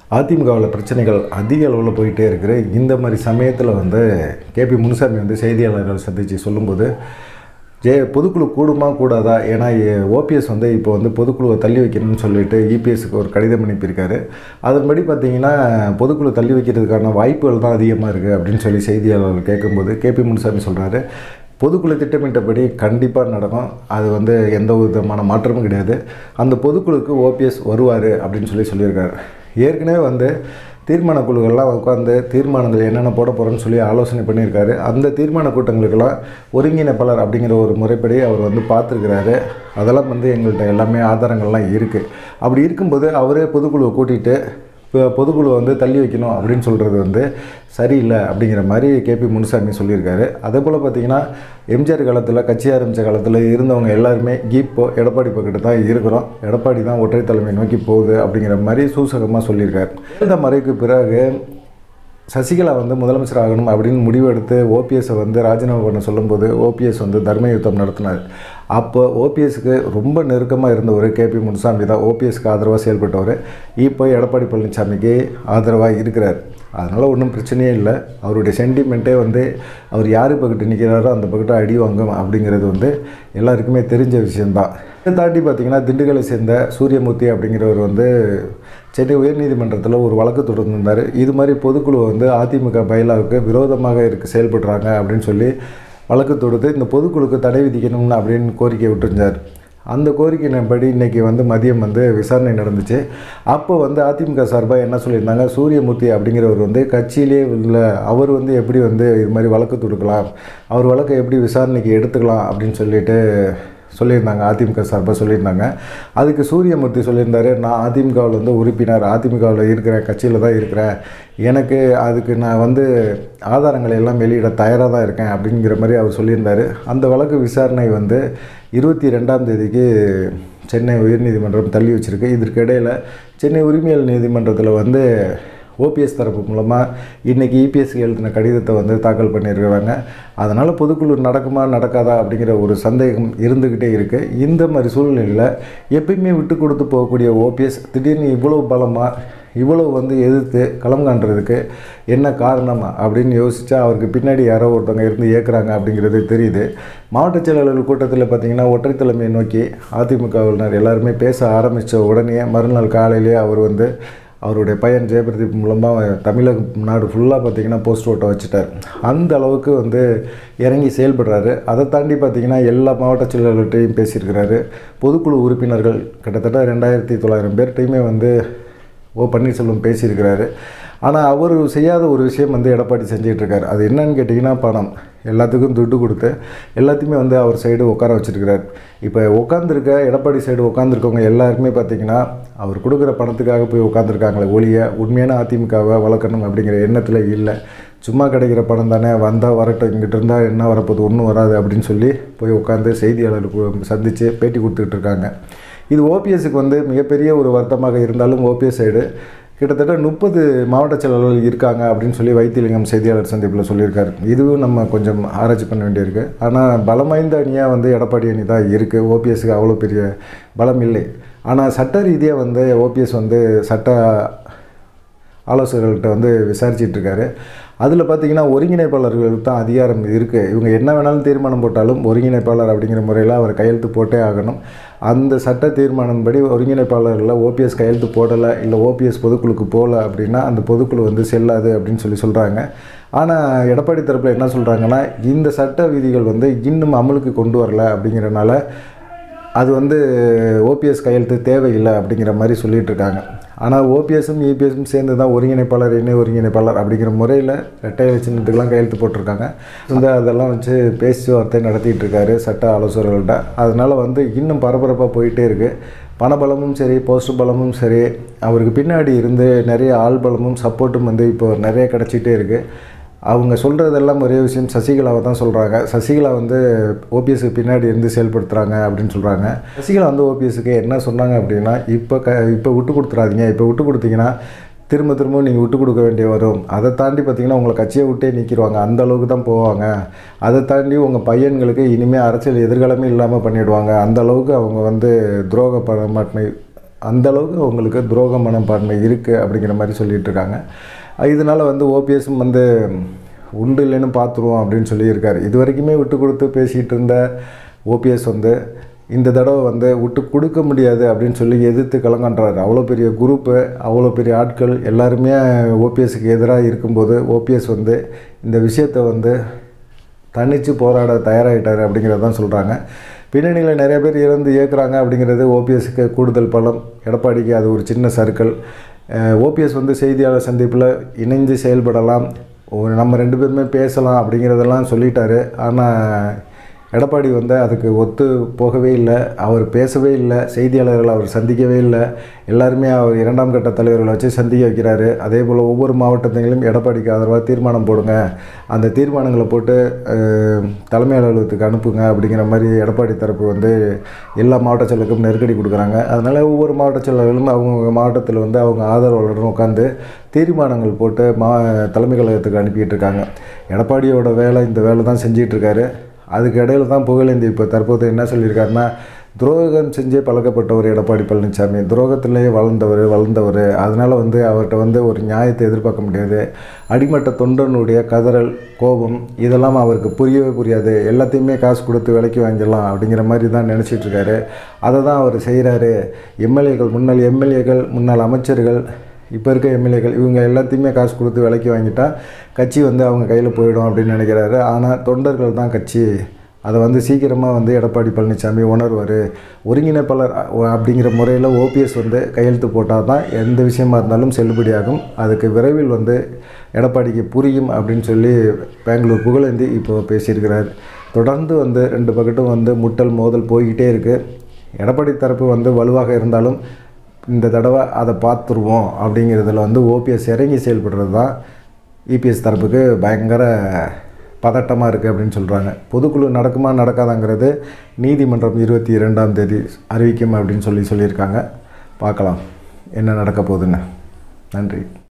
அதிமுகவில் பிரச்சனைகள் அதிக அளவில் போயிட்டே இருக்கிற இந்த மாதிரி சமயத்தில் வந்து கேபி முனுசாமி வந்து செய்தியாளர்கள் சந்தித்து சொல்லும்போது ஜே பொதுக்குழு கூடுமா கூடாதா ஏன்னா ஓபிஎஸ் வந்து இப்போ வந்து பொதுக்குழுவை தள்ளி வைக்கணும்னு சொல்லிட்டு இபிஎஸ்க்கு ஒரு கடிதம் அனுப்பியிருக்காரு அதன்படி பார்த்தீங்கன்னா பொதுக்குழு தள்ளி வைக்கிறதுக்கான வாய்ப்புகள் தான் அதிகமாக இருக்குது அப்படின்னு சொல்லி செய்தியாளர்கள் கேட்கும்போது கேபி முனுசாமி சொல்கிறாரு பொதுக்குழு திட்டமிட்டபடி கண்டிப்பாக நடக்கும் அது வந்து எந்த விதமான மாற்றமும் கிடையாது அந்த பொதுக்குழுக்கு ஓபிஎஸ் வருவார் அப்படின்னு சொல்லி சொல்லியிருக்காரு ஏற்கனவே வந்து தீர்மான குழுக்கள்லாம் உட்காந்து தீர்மானங்கள் என்னென்ன போட போகிறோன்னு சொல்லி ஆலோசனை பண்ணியிருக்காரு அந்த தீர்மான கூட்டங்களுக்கெல்லாம் ஒருங்கிணைப்பாளர் அப்படிங்கிற ஒரு முறைப்படி அவர் வந்து பார்த்துருக்கிறாரு அதெல்லாம் வந்து எங்கள்கிட்ட எல்லாமே ஆதாரங்கள்லாம் இருக்குது அப்படி இருக்கும்போது அவரே பொதுக்குழுவை கூட்டிகிட்டு இப்போ பொதுக்குழு வந்து தள்ளி வைக்கணும் அப்படின்னு சொல்கிறது வந்து சரியில்லை அப்படிங்கிற மாதிரி கேபி முனுசாமி சொல்லியிருக்காரு அதே போல் பார்த்தீங்கன்னா எம்ஜிஆர் காலத்தில் கட்சி ஆரம்பித்த காலத்தில் இருந்தவங்க எல்லாருமே இப்போ எடப்பாடி பக்கத்து தான் இருக்கிறோம் எடப்பாடி தான் ஒற்றை தலைமை நோக்கி போகுது அப்படிங்கிற மாதிரி சூசகமாக சொல்லியிருக்காரு இந்த மறைக்கு பிறகு சசிகலா வந்து முதலமைச்சர் ஆகணும் அப்படின்னு முடிவெடுத்து ஓபிஎஸ்ஸை வந்து ராஜினாமா பண்ண சொல்லும்போது ஓபிஎஸ் வந்து தர்ம யுத்தம் நடத்தினார் அப்போ ஓபிஎஸ்க்கு ரொம்ப நெருக்கமாக இருந்தவர் கேபி முனுசாமி தான் ஓபிஎஸ்க்கு ஆதரவாக செயல்பட்டவர் இப்போ எடப்பாடி பழனிசாமிக்கு ஆதரவாக இருக்கிறார் அதனால் ஒன்றும் பிரச்சனையே இல்லை அவருடைய சென்டிமெண்ட்டே வந்து அவர் யார் பக்கத்து நிற்கிறாரோ அந்த பக்கத்தை அடி வாங்கும் அப்படிங்கிறது வந்து எல்லாருக்குமே தெரிஞ்ச விஷயந்தான் இதை தாண்டி பார்த்திங்கன்னா திண்டுக்கலை சேர்ந்த சூரியமூர்த்தி அப்படிங்கிறவர் வந்து சென்னை உயர்நீதிமன்றத்தில் ஒரு வழக்கு தொடர்ந்திருந்தார் இது மாதிரி பொதுக்குழு வந்து அதிமுக பயிலாவுக்கு விரோதமாக இருக்கு செயல்படுறாங்க அப்படின்னு சொல்லி வழக்கு தொடுத்து இந்த பொதுக்குழுக்கு தடை விதிக்கணும்னு அப்படின்னு கோரிக்கை விட்டுருந்தார் அந்த கோரிக்கையின்படி இன்றைக்கி வந்து மதியம் வந்து விசாரணை நடந்துச்சு அப்போ வந்து அதிமுக சார்பாக என்ன சொல்லியிருந்தாங்க சூரியமூர்த்தி அப்படிங்கிறவர் வந்து கட்சியிலே இல்லை அவர் வந்து எப்படி வந்து இது மாதிரி வழக்கு தொடுக்கலாம் அவர் வழக்கை எப்படி விசாரணைக்கு எடுத்துக்கலாம் அப்படின்னு சொல்லிட்டு சொல்லியிருந்தாங்க அதிமுக சார்பாக சொல்லியிருந்தாங்க அதுக்கு சூரியமூர்த்தி சொல்லியிருந்தாரு நான் அதிமுகவில் வந்து உறுப்பினர் அதிமுகவில் இருக்கிறேன் கட்சியில் தான் இருக்கிறேன் எனக்கு அதுக்கு நான் வந்து ஆதாரங்களை எல்லாம் வெளியிட தயாராக தான் இருக்கேன் அப்படிங்கிற மாதிரி அவர் சொல்லியிருந்தார் அந்த வழக்கு விசாரணை வந்து இருபத்தி ரெண்டாம் தேதிக்கு சென்னை உயர்நீதிமன்றம் தள்ளி வச்சுருக்கு இதற்கு இடையில் சென்னை உரிமையல் நீதிமன்றத்தில் வந்து ஓபிஎஸ் தரப்பு மூலமாக இன்றைக்கி இபிஎஸ்க்கு எழுதின கடிதத்தை வந்து தாக்கல் பண்ணியிருக்கிறாங்க அதனால் பொதுக்குழு நடக்குமா நடக்காதா அப்படிங்கிற ஒரு சந்தேகம் இருந்துக்கிட்டே இருக்குது இந்த மாதிரி சூழ்நிலையில் எப்பயுமே விட்டு கொடுத்து போகக்கூடிய ஓபிஎஸ் திடீர்னு இவ்வளோ பலமாக இவ்வளோ வந்து எதிர்த்து களம் காண்றதுக்கு என்ன காரணம் அப்படின்னு யோசித்தா அவருக்கு பின்னாடி யாரோ ஒருத்தவங்க இருந்து இயக்குறாங்க அப்படிங்கிறது தெரியுது மாவட்ட செயலாளர்கள் கூட்டத்தில் பார்த்திங்கன்னா ஒற்றை தலைமையை நோக்கி அதிமுகவினர் எல்லாருமே பேச ஆரம்பித்த உடனே மறுநாள் காலையிலேயே அவர் வந்து அவருடைய பையன் ஜெயபிரதீப் மூலமாக தமிழக நாடு ஃபுல்லாக பார்த்திங்கன்னா போஸ்ட் ஓட்ட வச்சுட்டார் அந்த அளவுக்கு வந்து இறங்கி செயல்படுறாரு அதை தாண்டி பார்த்திங்கன்னா எல்லா மாவட்ட செயலாளர்கிட்டையும் பேசியிருக்கிறாரு பொதுக்குழு உறுப்பினர்கள் கிட்டத்தட்ட ரெண்டாயிரத்தி தொள்ளாயிரம் பேர்கிட்டையுமே வந்து ஓ பன்னீர்செல்வம் பேசியிருக்கிறாரு ஆனால் அவர் செய்யாத ஒரு விஷயம் வந்து எடப்பாடி செஞ்சுட்டு இருக்காரு அது என்னன்னு கேட்டிங்கன்னா பணம் எல்லாத்துக்கும் துட்டு கொடுத்து எல்லாத்தையுமே வந்து அவர் சைடு உட்கார வச்சுருக்கிறார் இப்போ உட்காந்துருக்க எடப்பாடி சைடு உட்காந்துருக்கவங்க எல்லாருக்குமே பார்த்திங்கன்னா அவர் கொடுக்குற பணத்துக்காக போய் உட்காந்துருக்காங்களே ஒழிய உண்மையான அதிமுகவை வளர்க்கணும் அப்படிங்கிற எண்ணத்தில் இல்லை சும்மா கிடைக்கிற பணம் தானே வந்தால் வரட்டும் இங்கிட்ட இருந்தால் என்ன வரப்போகுது ஒன்றும் வராது அப்படின்னு சொல்லி போய் உட்காந்து செய்தியாளருக்கு சந்தித்து பேட்டி கொடுத்துக்கிட்டு இருக்காங்க இது ஓபிஎஸ்க்கு வந்து மிகப்பெரிய ஒரு வருத்தமாக இருந்தாலும் ஓபிஎஸ் சைடு கிட்டத்தட்ட முப்பது மாவட்ட செயலாளர்கள் இருக்காங்க அப்படின்னு சொல்லி வைத்தியலிங்கம் செய்தியாளர் சந்திப்பில் சொல்லியிருக்காரு இதுவும் நம்ம கொஞ்சம் ஆராய்ச்சி பண்ண வேண்டியிருக்கு ஆனால் பலம் வாய்ந்த அணியாக வந்து எடப்பாடி அணி தான் இருக்குது ஓபிஎஸ்க்கு அவ்வளோ பெரிய பலம் இல்லை ஆனால் சட்ட ரீதியாக வந்து ஓபிஎஸ் வந்து சட்ட ஆலோசகர்கள்ட்ட வந்து விசாரிச்சிட்டு இருக்காரு அதில் பார்த்தீங்கன்னா ஒருங்கிணைப்பாளர்களுக்கு தான் அதிகாரம் இருக்குது இவங்க என்ன வேணாலும் தீர்மானம் போட்டாலும் ஒருங்கிணைப்பாளர் அப்படிங்கிற முறையில் அவர் கையெழுத்து போட்டே ஆகணும் அந்த சட்ட தீர்மானம்படி ஒருங்கிணைப்பாளரில் ஓபிஎஸ் கையெழுத்து போடலை இல்லை ஓபிஎஸ் பொதுக்குழுக்கு போகல அப்படின்னா அந்த பொதுக்குழு வந்து செல்லாது அப்படின்னு சொல்லி சொல்கிறாங்க ஆனால் எடப்பாடி தரப்பில் என்ன சொல்கிறாங்கன்னா இந்த சட்ட விதிகள் வந்து இன்னும் அமலுக்கு கொண்டு வரல அப்படிங்கிறனால அது வந்து ஓபிஎஸ் கையெழுத்து தேவையில்லை அப்படிங்கிற மாதிரி சொல்லிகிட்டு இருக்காங்க ஆனால் ஓபிஎஸும் இபிஎஸும் சேர்ந்து தான் ஒருங்கிணைப்பாளர் இணை ஒருங்கிணைப்பாளர் அப்படிங்கிற முறையில் ரெட்டை சின்னத்துக்கெல்லாம் கையெழுத்து போட்டிருக்காங்க வந்து அதெல்லாம் வச்சு பேச்சுவார்த்தை நடத்திட்டு இருக்காரு சட்ட ஆலோசகர்கள்ட்ட அதனால் வந்து இன்னும் பரபரப்பாக போயிட்டே இருக்குது பணபலமும் சரி போஸ்ட் பலமும் சரி அவருக்கு பின்னாடி இருந்து நிறைய ஆள் பலமும் சப்போர்ட்டும் வந்து இப்போ நிறைய கிடச்சிட்டே இருக்குது அவங்க சொல்கிறதெல்லாம் ஒரே விஷயம் சசிகலாவை தான் சொல்கிறாங்க சசிகலா வந்து ஓபிஎஸ்க்கு பின்னாடி இருந்து செயல்படுத்துகிறாங்க அப்படின்னு சொல்கிறாங்க சசிகலா வந்து ஓபிஎஸ்க்கு என்ன சொன்னாங்க அப்படின்னா இப்போ க இப்போ விட்டு கொடுத்துறாதீங்க இப்போ விட்டு கொடுத்தீங்கன்னா திரும்ப திரும்ப நீங்கள் விட்டு கொடுக்க வேண்டிய வரும் அதை தாண்டி பார்த்தீங்கன்னா உங்களை கட்சியை விட்டே நீக்கிடுவாங்க அந்த அளவுக்கு தான் போவாங்க அதை தாண்டி உங்கள் பையன்களுக்கு இனிமேல் அரசியல் எதிர்காலமே இல்லாமல் பண்ணிடுவாங்க அந்த அளவுக்கு அவங்க வந்து துரோக பணமாட்டினை அந்த அளவுக்கு அவங்களுக்கு துரோக மனப்பான்மை இருக்குது அப்படிங்கிற மாதிரி சொல்லிட்டு இருக்காங்க இதனால் வந்து ஓபிஎஸும் வந்து உண்டு இல்லைன்னு பார்த்துருவோம் அப்படின்னு சொல்லியிருக்காரு இது வரைக்குமே விட்டு கொடுத்து பேசிகிட்டு இருந்த ஓபிஎஸ் வந்து இந்த தடவை வந்து விட்டு கொடுக்க முடியாது அப்படின்னு சொல்லி எதிர்த்து கலங்கன்றாரு அவ்வளோ பெரிய குரூப்பு அவ்வளோ பெரிய ஆட்கள் எல்லாருமே ஓபிஎஸ்க்கு எதிராக இருக்கும்போது ஓபிஎஸ் வந்து இந்த விஷயத்தை வந்து தனித்து போராட தயாராகிட்டார் அப்படிங்கிறத தான் சொல்கிறாங்க பின்னணியில் நிறைய பேர் இறந்து இயக்குறாங்க அப்படிங்கிறது ஓபிஎஸ்க்கு கூடுதல் பலம் எடப்பாடிக்கு அது ஒரு சின்ன சர்க்கிள் ஓபிஎஸ் வந்து செய்தியாளர் சந்திப்பில் இணைந்து செயல்படலாம் ஒரு நம்ம ரெண்டு பேருமே பேசலாம் அப்படிங்கிறதெல்லாம் சொல்லிட்டாரு ஆனால் எடப்பாடி வந்து அதுக்கு ஒத்து போகவே இல்லை அவர் பேசவே இல்லை செய்தியாளர்கள் அவர் சந்திக்கவே இல்லை எல்லாருமே அவர் இரண்டாம் கட்ட தலைவர்களை வச்சு சந்திக்க வைக்கிறாரு அதே போல் ஒவ்வொரு மாவட்டத்திலும் எடப்பாடிக்கு ஆதரவாக தீர்மானம் போடுங்க அந்த தீர்மானங்களை போட்டு அஹ், தலைமை அலுவலகத்துக்கு அனுப்புங்க அப்படிங்கிற மாதிரி எடப்பாடி தரப்பு வந்து எல்லா மாவட்ட செயலருக்கும் நெருக்கடி கொடுக்குறாங்க அதனால் ஒவ்வொரு மாவட்ட செயலர்களும் அவங்க மாவட்டத்தில் வந்து அவங்க ஆதரவாளருடன் உட்காந்து தீர்மானங்கள் போட்டு மா தலைமை கழகத்துக்கு அனுப்பிட்டு இருக்காங்க எடப்பாடியோட வேலை இந்த வேலை தான் செஞ்சிட்டு இருக்காரு அதுக்கு இடையில தான் புகழேந்தி இப்போ தற்போது என்ன சொல்லியிருக்காருன்னா துரோகம் செஞ்சே பழக்கப்பட்டவர் எடப்பாடி பழனிசாமி துரோகத்திலேயே வளர்ந்தவர் வளர்ந்தவர் அதனால் வந்து அவர்கிட்ட வந்து ஒரு நியாயத்தை எதிர்பார்க்க முடியாது அடிமட்ட தொண்டனுடைய கதறல் கோபம் இதெல்லாம் அவருக்கு புரியவே புரியாது எல்லாத்தையுமே காசு கொடுத்து விலைக்கு வாங்கிடலாம் அப்படிங்கிற மாதிரி தான் நினச்சிட்டு இருக்காரு அதை தான் அவர் செய்கிறாரு எம்எல்ஏக்கள் முன்னாள் எம்எல்ஏக்கள் முன்னாள் அமைச்சர்கள் இப்போ இருக்க எம்எல்ஏக்கள் இவங்க எல்லாத்தையுமே காசு கொடுத்து விலைக்கு வாங்கிட்டா கட்சி வந்து அவங்க கையில் போயிடும் அப்படின்னு நினைக்கிறாரு ஆனால் தொண்டர்கள் தான் கட்சி அதை வந்து சீக்கிரமாக வந்து எடப்பாடி பழனிசாமி உணர்வார் ஒருங்கிணைப்பாளர் அ- அப்படிங்கிற முறையில் ஓபிஎஸ் வந்து கையெழுத்து போட்டால் தான் எந்த விஷயமா இருந்தாலும் செல்லுபடியாகும் அதுக்கு விரைவில் வந்து எடப்பாடிக்கு புரியும் அப்படின்னு சொல்லி பெங்களூர் புகழேந்தி இப்போ பேசியிருக்கிறார் தொடர்ந்து வந்து ரெண்டு பக்கட்டும் வந்து முட்டல் மோதல் போய்கிட்டே இருக்குது எடப்பாடி தரப்பு வந்து வலுவாக இருந்தாலும் இந்த தடவை அதை பார்த்துருவோம் அப்படிங்கிறதுல வந்து ஓபிஎஸ் இறங்கி செயல்படுறது தான் இபிஎஸ் தரப்புக்கு பயங்கர பதட்டமாக இருக்குது அப்படின்னு சொல்கிறாங்க பொதுக்குழு நடக்குமா நடக்காதாங்கிறது நீதிமன்றம் இருபத்தி இரண்டாம் தேதி அறிவிக்கும் அப்படின்னு சொல்லி சொல்லியிருக்காங்க பார்க்கலாம் என்ன நடக்க போகுதுன்னு நன்றி